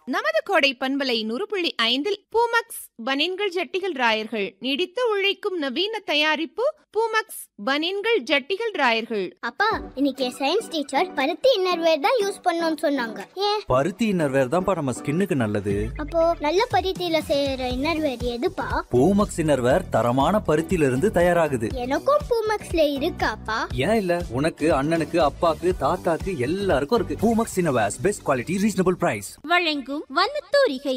நமது கோடை பண்பலை நூறு புள்ளி ஐந்தில் பூமக்ஸ் பனின்கள் ஜட்டிகள் ராயர்கள் நீடித்து உழைக்கும் நவீன தயாரிப்பு பூமக்ஸ் பனின்கள் ஜட்டிகள் ராயர்கள் அப்பா இன்னைக்கு சயின்ஸ் டீச்சர் பருத்தி இன்னர்வேர் தான் யூஸ் பண்ணணும்னு சொன்னாங்க ஏன் பருத்தி இன்னர்வேர் தான்ப்பா நம்ம ஸ்கின்னுக்கு நல்லது அப்போ நல்ல பருத்தியில செய்யற இன்னர்வேர் எதுப்பா பூமக்ஸ் இன்னர்வேர் தரமான பருத்தியில இருந்து தயாராகுது எனக்கும் பூமக்ஸ்ல இருக்காப்பா ஏன் இல்ல உனக்கு அண்ணனுக்கு அப்பாக்கு தாத்தாக்கு எல்லாருக்கும் இருக்கு Poomex innerwears best quality reasonable price வழங்கும் வண்ணத்தூரிகை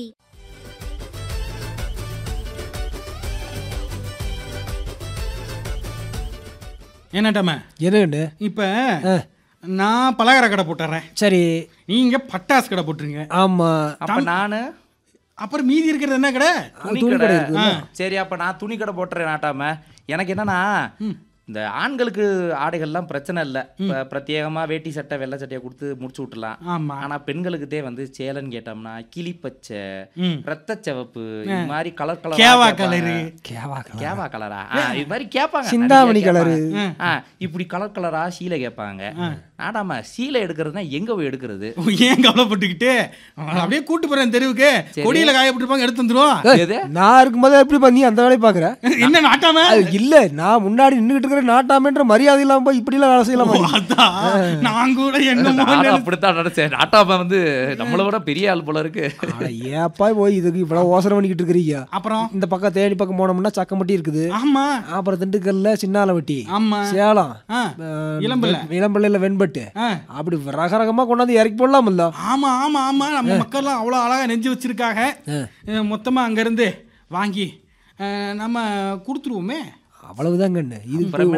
என்னட்டாம எதுண்டு இப்போ நான் பலகார கடை போட்டுறேன் சரி நீங்க பட்டாசு கடை போட்டுருங்க ஆமா அப்ப நானு அப்புறம் மீதி இருக்கிறது என்ன கடை துணி துணி கடை கடை இருக்குல்ல? சரி அப்ப நான் துணி கடை போட்டுறேன் நாட்டாம எனக்கு என்னன்னா இந்த ஆண்களுக்கு ஆடைகள்லாம் பிரச்சனை இல்லை இப்போ பிரத்யேகமா வேட்டி சட்டை வெள்ளை சட்டையை கொடுத்து முடிச்சு விட்டுலாம் ஆமா ஆனா பெண்களுக்குதே வந்து சேலன்னு கேட்டோம்னா கிளிப்பச்சை ம். ரத்த சிவப்பு இது மாதிரி கலர் கலர் கேவா கலரு கேவா கலரா இது மாதிரி கேட்பாங்க சிந்தாமணி நிறைய கலரு. கேட்பாங்க. ஆ, இப்படி கலர் கலரா சீலை கேட்பாங்க நாடாம சீலை எடுக்கிறதுனா எங்க போய் எடுக்கிறது ஏன் கவலைப்பட்டுக்கிட்டு அவங்கள அப்படியே கூட்டு போறேன் தெருவுக்கு கொடியில காயப்பட்டிருப்பாங்க எடுத்து வந்துருவோம் எது நான் இருக்கும்போது எப்படி பண்ணி அந்த வேலையை பாக்குற என்ன நாட்டாம அது இல்ல நான் முன்னாடி நின்னுகிட்டு இருக்கிற நாட்டாமன்ற மரியாதை இல்லாம போய் இப்படி எல்லாம் வேலை செய்யலாமா நீ? அதான் நான் கூட என்னமோ நானும் நினைச்சேன். அப்படித்தான் நினைச்சேன் நாட்டாம வந்து நம்மளை விட பெரிய ஆள் போல இருக்கு அட ஏப்பா போய் இதுக்கு இவ்வளவு ஓசனை பண்ணிக்கிட்டு இருக்கிறீங்க அப்புறம் இந்த பக்கம் தேனி பக்கம் போனோம்னா சக்கம்பட்டி இருக்குது ஆமா அப்புறம் திண்டுக்கல்ல சின்னாலவட்டி ஆமா சேலம் ஆ, அஹ், இளம்பிள்ளை. வெ- இளம்பிள்ளையில வெண்பட்டு ஆ. அப்படி ரகரகமா கொண்டாந்து இறக்கி போடலாம்ல ஆமா ஆமா ஆமா நம்ம மக்கள்லாம் அவ்வளோ அழகா நெஞ்சு வச்சிருக்காங்க அஹ், மொத்தமா அங்க இருந்து வாங்கி அஹ், நம்ம கொடுத்துருவோமே அவ்வளவுதான் கண்ணு இது அப்புறம்